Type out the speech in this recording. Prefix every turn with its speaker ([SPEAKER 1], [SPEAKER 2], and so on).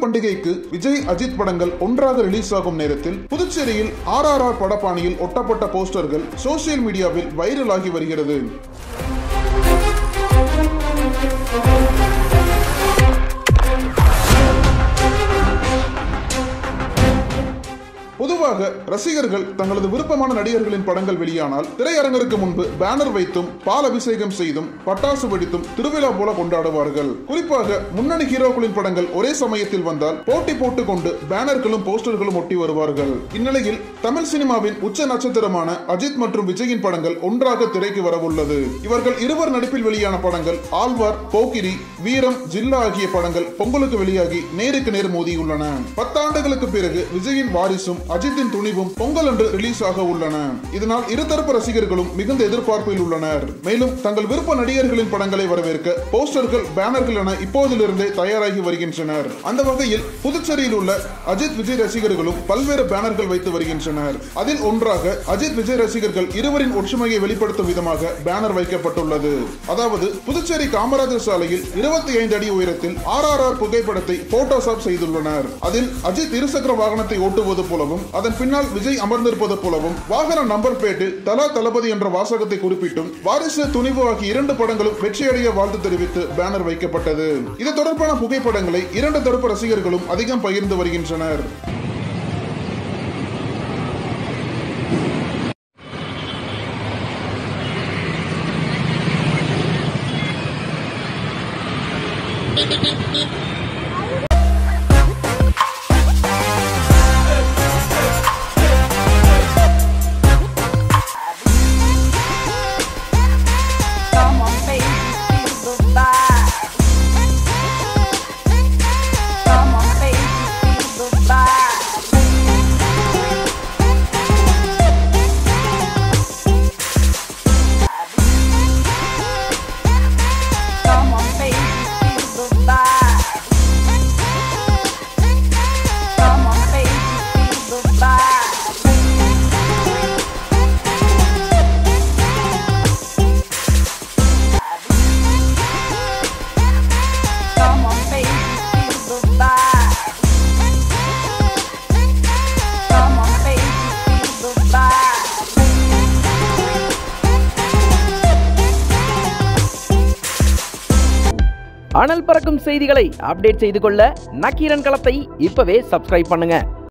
[SPEAKER 1] பண்டிகைக்கு விஜய் அஜித் படங்கள் ஒன்றாக ரிலீஸ் ஆகும் நேரத்தில் புதுச்சேரியில் ஆர் ஆர் ஆர் படப்பாணியில் ஒட்டப்பட்ட போஸ்டர்கள் சோசியல் மீடியாவில் வைரலாகி வருகிறது பொதுவாக ரசிகர்கள் தங்களது விருப்பமான நடிகர்களின் படங்கள் வெளியானால் திரையரங்கிற்கு முன்பு பேனர் வைத்தும் பால் அபிஷேகம் செய்தும் பட்டாசு வெடித்தும் திருவிழா போல கொண்டாடுவார்கள் குறிப்பாக முன்னணி ஹீரோக்களின் படங்கள் ஒரே சமயத்தில் வந்தால் போட்டி போட்டுக் கொண்டு பேனர்களும் போஸ்டர்களும் ஒட்டி வருவார்கள் இந்நிலையில் தமிழ் சினிமாவின் உச்ச நட்சத்திரமான அஜித் மற்றும் விஜயின் படங்கள் ஒன்றாக திரைக்கு வரவுள்ளது இவர்கள் இருவர் நடிப்பில் வெளியான படங்கள் ஆழ்வார் போக்கிரி வீரம் ஜில்லா ஆகிய படங்கள் பொங்கலுக்கு வெளியாகி நேருக்கு நேர் மோதியுள்ளன பத்தாண்டுகளுக்கு பிறகு விஜயின் வாரிசும் அஜித்தின் துணிவும் பொங்கல் அன்று ரிலீஸ் ஆக உள்ளன இதனால் இருதரப்பு ரசிகர்களும் மிகுந்த எதிர்பார்ப்பில் உள்ளனர் மேலும் தங்கள் விருப்ப நடிகர்களின் படங்களை வரவேற்க போஸ்டர்கள் பேனர்கள் என இப்போதிலிருந்தே தயாராகி வருகின்றனர் அந்த வகையில் புதுச்சேரியில் உள்ள அஜித் விஜய் ரசிகர்களும் பல்வேறு பேனர்கள் வைத்து வருகின்றனர் அதில் ஒன்றாக அஜித் விஜய் ரசிகர்கள் இருவரின் ஒற்றுமையை வெளிப்படுத்தும் விதமாக பேனர் வைக்கப்பட்டுள்ளது அதாவது புதுச்சேரி காமராஜர் சாலையில் இருபத்தி ஐந்து அடி உயரத்தில் ஆர் ஆர் ஆர் புகைப்படத்தை போட்டோஷாப் செய்துள்ளனர் அதில் அஜித் இருசக்கர வாகனத்தை ஓட்டுவது போலவும் அதன் பின்னால் விஜய் அமர்ந்திருப்பது போலவும் வாகன நம்பர் பிளேட்டில் தலா தளபதி என்ற வாசகத்தை குறிப்பிட்டும் வாரிசு துணிவு ஆகிய இரண்டு படங்களும் வெற்றியடைய வாழ்த்து தெரிவித்து பேனர் வைக்கப்பட்டது இது தொடர்பான புகைப்படங்களை இரண்டு தரப்பு ரசிகர்களும் அதிகம் பகிர்ந்து வருகின்றனர்
[SPEAKER 2] Come on, baby, feel the vibe. Come on, baby, feel the vibe. Come on, baby, feel the vibe. Come on, baby, feel the vibe. Come on, baby, feel the vibe. Come on, baby, feel the vibe.
[SPEAKER 3] அனல் பறக்கும் செய்திகளை update செய்து கொள்ள நக்கீரன் களத்தை இப்பவே subscribe பண்ணுங்க